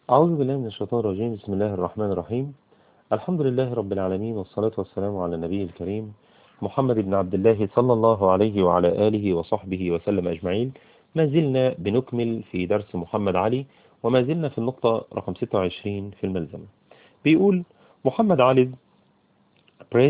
أعوذ بالله من الشيطان الرجيم بسم الله الرحمن الرحيم الحمد لله رب العالمين والصلاة والسلام على النبي الكريم محمد بن عبد الله صلى الله عليه وعلى آله وصحبه وسلم أجمعين ما زلنا بنكمل في درس محمد علي وما زلنا في النقطة رقم 26 في الملزمة بيقول محمد علي بريس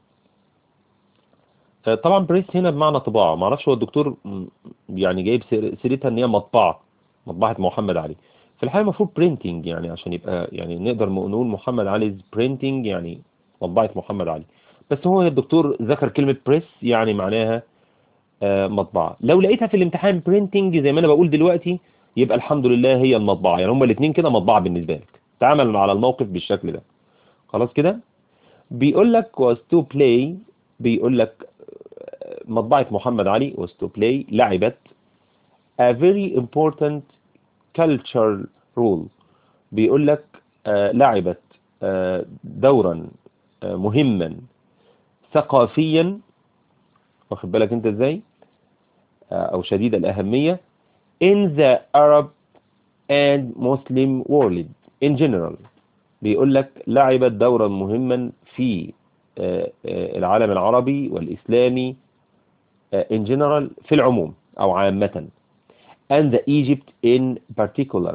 طبعا بريس هنا بمعنى طباعة ما اعرفش هو الدكتور يعني جايب سيرتها ان هي مطبعة مطبعة محمد علي في الحقيقة المفروض برينتينج يعني عشان يبقى يعني نقدر نقول محمد علي برينتينج يعني مطبعة محمد علي بس هو الدكتور ذكر كلمة بريس يعني معناها مطبعة لو لقيتها في الامتحان برينتينج زي ما انا بقول دلوقتي يبقى الحمد لله هي المطبعة يعني هما الاثنين كده مطبعة بالنسبة لك تعامل على الموقف بالشكل ده خلاص كده بيقول لك was to play بيقول لك مطبعة محمد علي was to play لعبت a very important cultural role بيقول لك آه لعبت آه دورا آه مهما ثقافيا واخد بالك انت ازاي او شديد الأهمية in the Arab and Muslim world in general بيقول لك لعبت دورا مهما في العالم العربي والإسلامي in general في العموم أو عامة and the Egypt in particular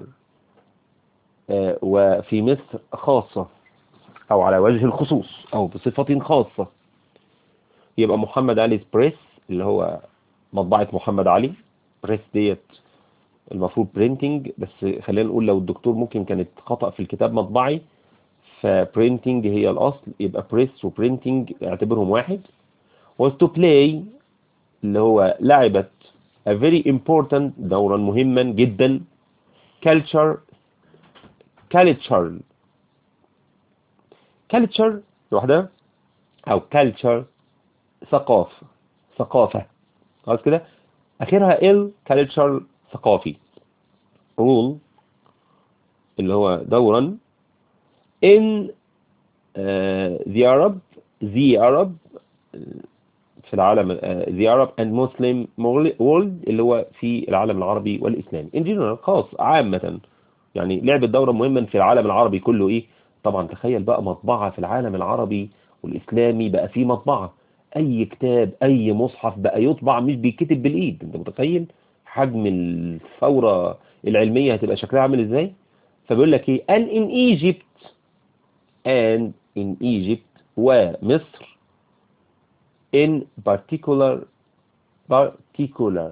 وفي مصر خاصة أو على وجه الخصوص أو بصفة خاصة يبقى محمد علي بريس اللي هو مطبعة محمد علي بريس ديت المفروض برينتينج بس خلينا نقول لو الدكتور ممكن كانت خطأ في الكتاب مطبعي فبرينتينج هي الأصل يبقى بريس وبرينتينج اعتبرهم واحد was to play اللي هو لعبت a very important دورا مهما جدا culture culture culture لوحدها او culture ثقافة ثقافة خلاص كده اخرها ال culture ثقافي rule اللي هو دورا in uh, the Arab the Arab في العالم the Arab and Muslim world اللي هو في العالم العربي والإسلامي in general خاص عامة يعني لعبة دورة مهمة في العالم العربي كله إيه طبعا تخيل بقى مطبعة في العالم العربي والإسلامي بقى فيه مطبعة أي كتاب أي مصحف بقى يطبع مش بيكتب بالإيد أنت متخيل حجم الثورة العلمية هتبقى شكلها عامل إزاي فبيقول لك إيه and in Egypt and in Egypt ومصر in particular particular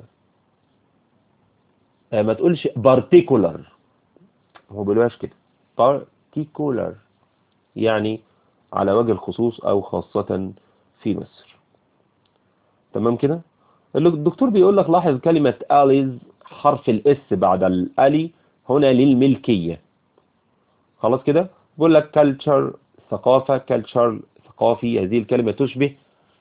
آه ما تقولش particular هو بيقولوهاش كده particular يعني على وجه الخصوص او خاصة في مصر تمام كده الدكتور بيقول لك لاحظ كلمة allies حرف الاس بعد الالي هنا للملكية خلاص كده بيقول لك culture ثقافة culture ثقافي هذه الكلمة تشبه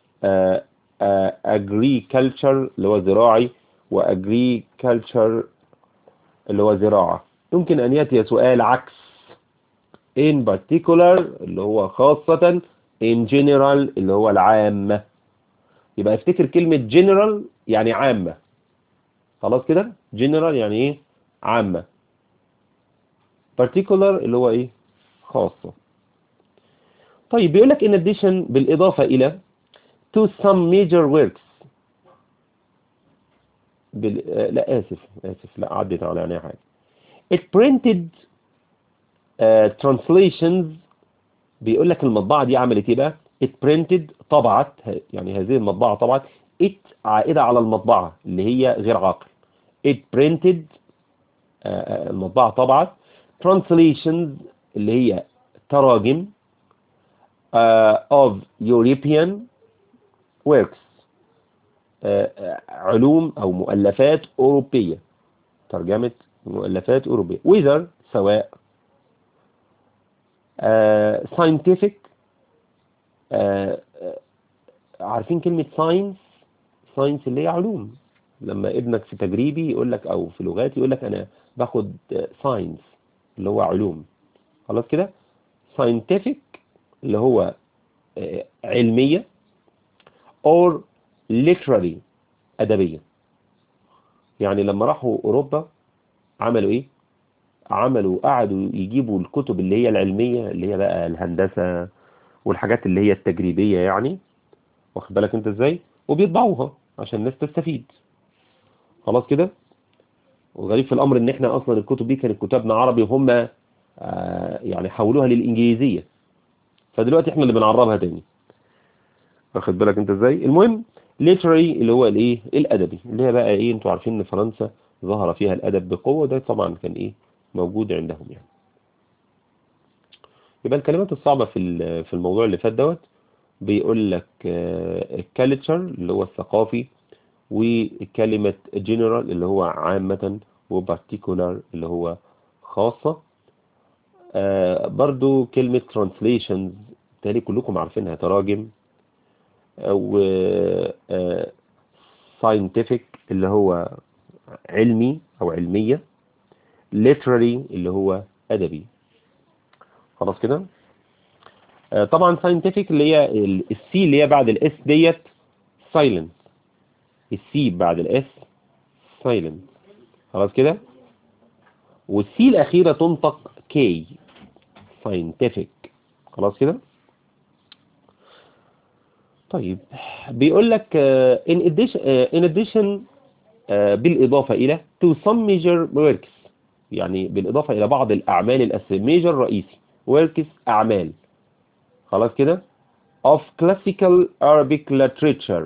agriculture اللي هو زراعي وagriculture اللي هو زراعة يمكن أن يأتي سؤال عكس in particular اللي هو خاصة in general اللي هو العامة يبقى افتكر كلمة general يعني عامة خلاص كده general يعني ايه عامة particular اللي هو ايه خاصة طيب بيقول لك in addition بالإضافة إلى to some major works بال... لا آسف آسف لا عدت على يعني حاجة it printed uh, translations بيقول لك المطبعة دي عملت ايه بقى it printed طبعت يعني هذه المطبعة طبعت it عائدة على المطبعة اللي هي غير عاقل it printed uh, المطبعة طبعت translations اللي هي تراجم uh, of European works علوم أو مؤلفات أوروبية ترجمة مؤلفات أوروبية whether سواء scientific عارفين كلمة science science اللي هي علوم لما ابنك في تجريبي يقول لك أو في لغات يقول لك أنا باخد science اللي هو علوم خلاص كده scientific اللي هو علمية or literary أدبية يعني لما راحوا أوروبا عملوا إيه عملوا قعدوا يجيبوا الكتب اللي هي العلمية اللي هي بقى الهندسة والحاجات اللي هي التجريبية يعني واخد بالك انت ازاي وبيطبعوها عشان الناس تستفيد خلاص كده وغريب في الامر ان احنا اصلا الكتب دي كانت كتابنا عربي وهم آه يعني حولوها للانجليزية فدلوقتي احنا اللي بنعربها تاني واخد بالك انت ازاي المهم literary اللي هو الايه الادبي اللي هي بقى ايه انتوا عارفين ان فرنسا ظهر فيها الادب بقوة ده طبعا كان ايه موجود عندهم يعني يبقى الكلمات الصعبة في في الموضوع اللي فات دوت بيقول لك الكالتشر اللي هو الثقافي وكلمة جنرال اللي هو عامة وبارتيكولار اللي هو خاصة آه برضو كلمة translations تالي كلكم عارفينها تراجم و آه scientific اللي هو علمي أو علمية literary اللي هو أدبي خلاص كده آه طبعا scientific اللي هي السي اللي هي بعد الاس ديت silence السي بعد الاس silence خلاص كده والسي الأخيرة تنطق كي scientific خلاص كده طيب بيقول لك uh, in addition, uh, in addition uh, بالإضافة إلى to some major works يعني بالإضافة إلى بعض الأعمال الأساسية major رئيسي works أعمال خلاص كده of classical Arabic literature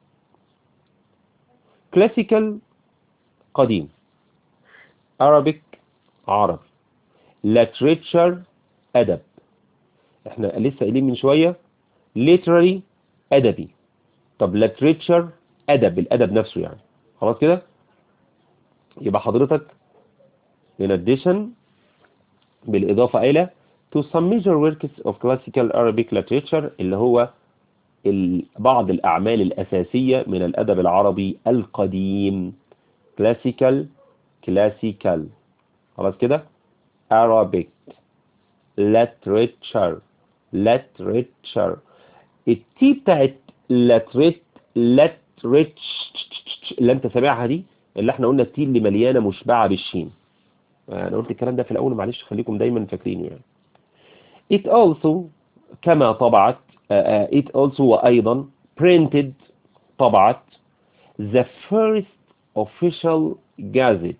classical قديم Arabic عربي literature أدب احنا لسه قايلين من شوية literary أدبي طب literature أدب الأدب نفسه يعني خلاص كده يبقى حضرتك in addition بالإضافة إلى to some major works of classical Arabic literature اللي هو بعض الأعمال الأساسية من الأدب العربي القديم classical classical خلاص كده Arabic literature literature التي بتاعت لتريت لتريت اللي انت سامعها دي اللي احنا قلنا التي اللي مليانه مشبعه بالشين انا قلت الكلام ده في الاول معلش خليكم دايما فاكرينه يعني it also كما طبعت uh, it also وايضا printed طبعت the first official gazette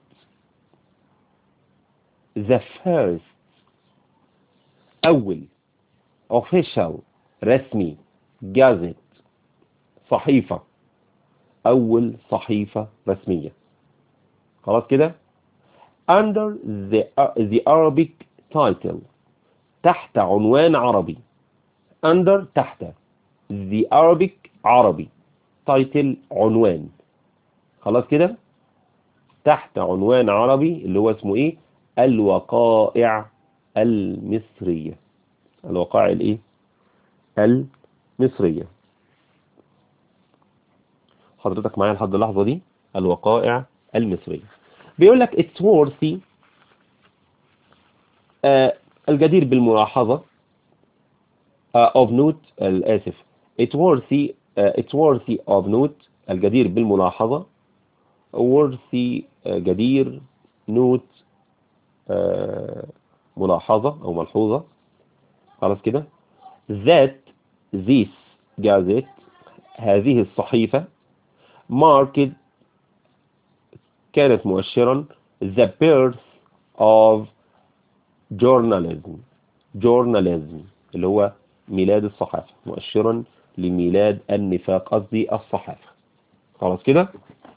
the first اول official رسمي جازت صحيفة أول صحيفة رسمية خلاص كده under the, the Arabic title تحت عنوان عربي under تحت the Arabic عربي title عنوان خلاص كده تحت عنوان عربي اللي هو اسمه ايه الوقائع المصرية الوقائع الايه المصرية حضرتك معايا لحد اللحظة دي الوقائع المصرية بيقول لك it's worthy آه الجدير بالملاحظة آه of note الآسف it's worthy آه it's worthy of note الجدير بالملاحظة worthy آه جدير note آه ملاحظة أو ملحوظة خلاص كده that this gazette هذه الصحيفة marked كانت مؤشرا the birth of journalism journalism اللي هو ميلاد الصحافة مؤشرا لميلاد النفاق قصدي الصحافة خلاص كده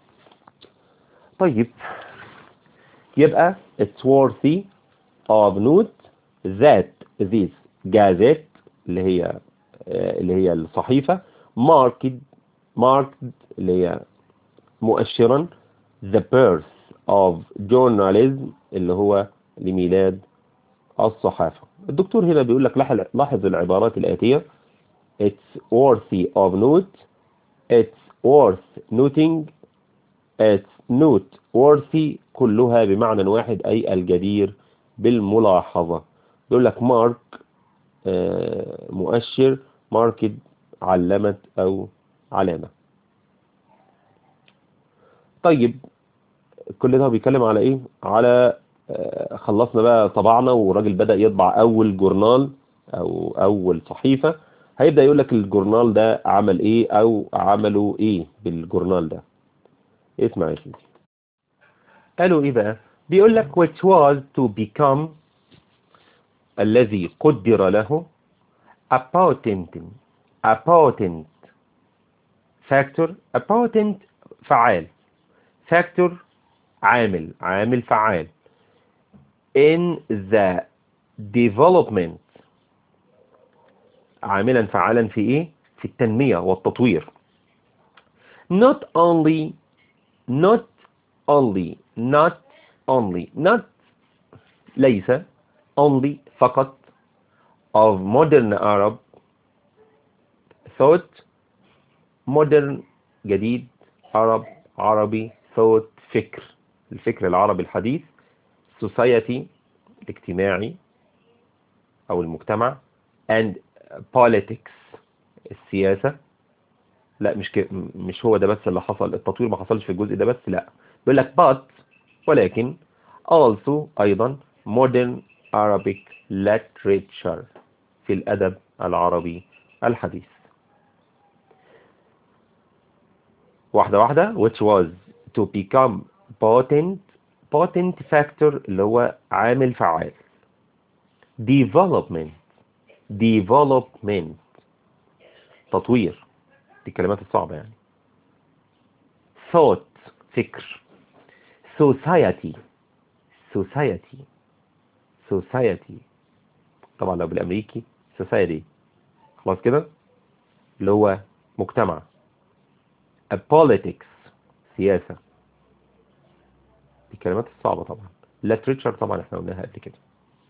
طيب يبقى it's worthy of note that this gazette اللي هي اللي هي الصحيفة marked marked اللي هي مؤشرا the birth of journalism اللي هو لميلاد الصحافة الدكتور هنا بيقول لك لاحظ العبارات الآتية it's worthy of note it's worth noting it's note worthy كلها بمعنى واحد أي الجدير بالملاحظة بيقول لك مارك مؤشر ماركت علمت أو علامة طيب كل ده بيتكلم على ايه على آه، خلصنا بقى طبعنا والراجل بدأ يطبع أول جورنال أو أول صحيفة هيبدأ يقول لك الجورنال ده عمل إيه أو عملوا إيه بالجورنال ده اسمع يا سيدي قالوا إيه بقى بيقول لك which was to become الذي قدر له a patent a patent factor a patent فعال factor عامل عامل فعال in the development عاملا فعالا في ايه في التنمية والتطوير not only not only not only not ليس only فقط of modern Arab thought modern جديد Arab عربي thought فكر الفكر العربي الحديث society الاجتماعي أو المجتمع and politics السياسة لا مش ك... مش هو ده بس اللي حصل التطوير ما حصلش في الجزء ده بس لا بيقول لك but ولكن also أيضا modern Arabic literature في الأدب العربي الحديث واحدة واحدة which was to become potent potent factor اللي هو عامل فعال development development تطوير دي الكلمات الصعبة يعني thought فكر society society society طبعا لو بالامريكي society خلاص كده اللي هو مجتمع a politics سياسة دي الكلمات الصعبة طبعا literature طبعا احنا قلناها قبل كده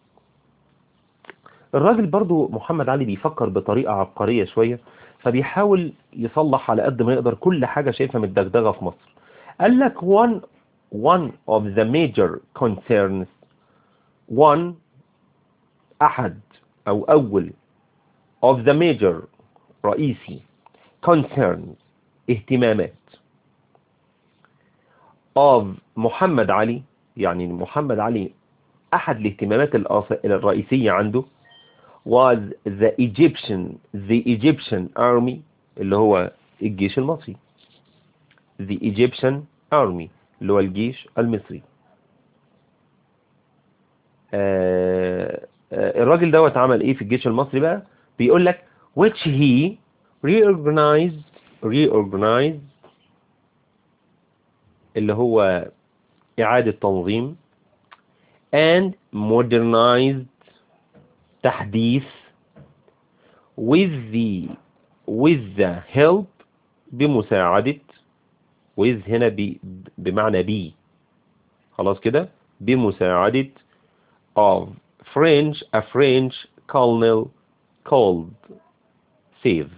الراجل برضو محمد علي بيفكر بطريقة عبقرية شوية فبيحاول يصلح على قد ما يقدر كل حاجة شايفها متدغدغة في مصر قال لك one one of the major concerns one أحد أو أول of the major رئيسي concerns اهتمامات of محمد علي يعني محمد علي أحد الاهتمامات الأص- الرئيسية عنده was the Egyptian the Egyptian army اللي هو الجيش المصري the Egyptian army اللي هو الجيش المصري آه آه الراجل دوت عمل ايه في الجيش المصري بقى بيقول لك which he reorganized reorganized اللي هو إعادة تنظيم and modernized تحديث with the with the help بمساعدة with هنا ب بمعنى بي خلاص كده بمساعدة of French a French colonel called save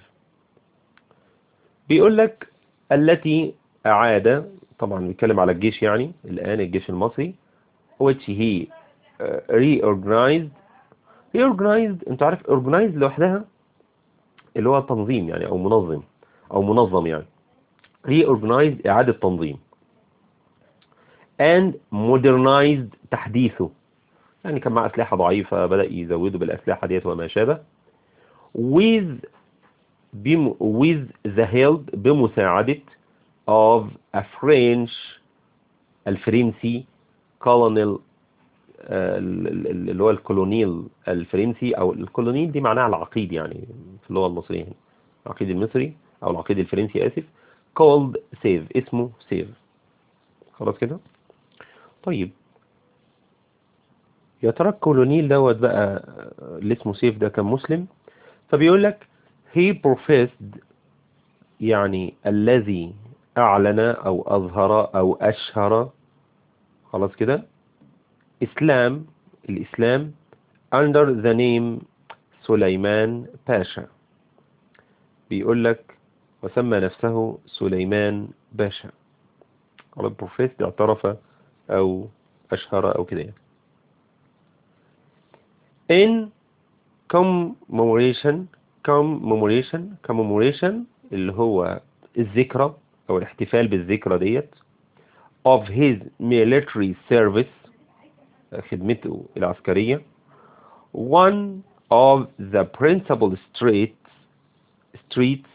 بيقول لك التي أعاد طبعا بيتكلم على الجيش يعني الآن الجيش المصري which he uh, reorganized reorganized انت عارف organized لوحدها اللي هو تنظيم يعني او منظم او منظم يعني reorganized اعادة تنظيم and modernized تحديثه يعني كان مع اسلحة ضعيفة بدأ يزوده بالاسلحة ديت وما شابه with بم with the help بمساعدة of a French الفرنسي colonel اللي هو الكولونيل الفرنسي او الكولونيل دي معناها العقيد يعني في اللغة المصرية العقيد المصري او العقيد الفرنسي اسف called save اسمه save خلاص كده طيب يا ترى الكولونيل دوت بقى اللي اسمه سيف ده كان مسلم فبيقول لك he professed يعني الذي اعلن او اظهر او اشهر خلاص كده إسلام الإسلام under the name سليمان باشا بيقول لك وسمى نفسه سليمان باشا على البروفيس اعترف أو أشهر أو كده in commemoration commemoration commemoration اللي هو الذكرى أو الاحتفال بالذكرى ديت of his military service خدمته العسكرية one of the principal streets streets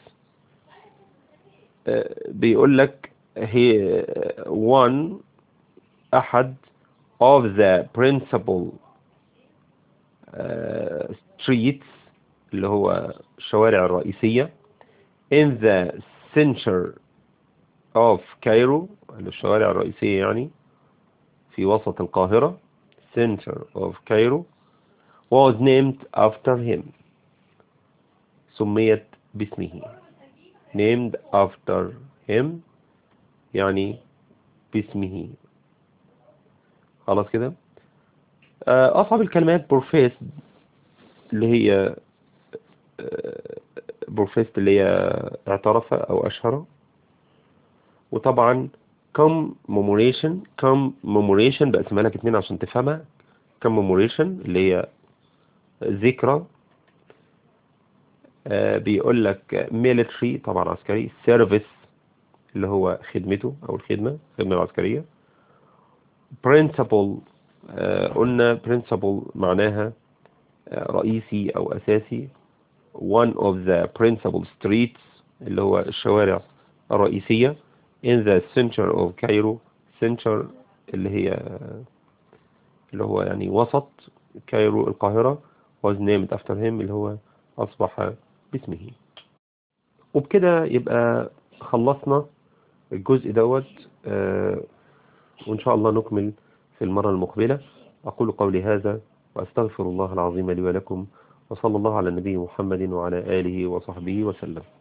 آه، بيقول لك هي one أحد of the principal آه، streets اللي هو الشوارع الرئيسية in the center of Cairo الشوارع الرئيسية يعني في وسط القاهرة center of Cairo was named after him سميت باسمه named after him يعني باسمه خلاص كده آه، أصعب الكلمات بورفيس اللي هي بورفيس اللي هي اعترف أو أشهر وطبعا commemoration commemoration بقسمها لك اتنين عشان تفهمها commemoration اللي هي ذكرى آه، بيقول لك military طبعا عسكري service اللي هو خدمته أو الخدمة الخدمة العسكرية principal آه، قلنا principal معناها آه، رئيسي أو أساسي one of the principal streets اللي هو الشوارع الرئيسية in the center of Cairo center اللي هي اللي هو يعني وسط كايرو القاهرة was named after him اللي هو أصبح باسمه وبكده يبقى خلصنا الجزء دوت آه، وإن شاء الله نكمل في المرة المقبلة أقول قولي هذا وأستغفر الله العظيم لي ولكم وصلى الله على النبي محمد وعلى آله وصحبه وسلم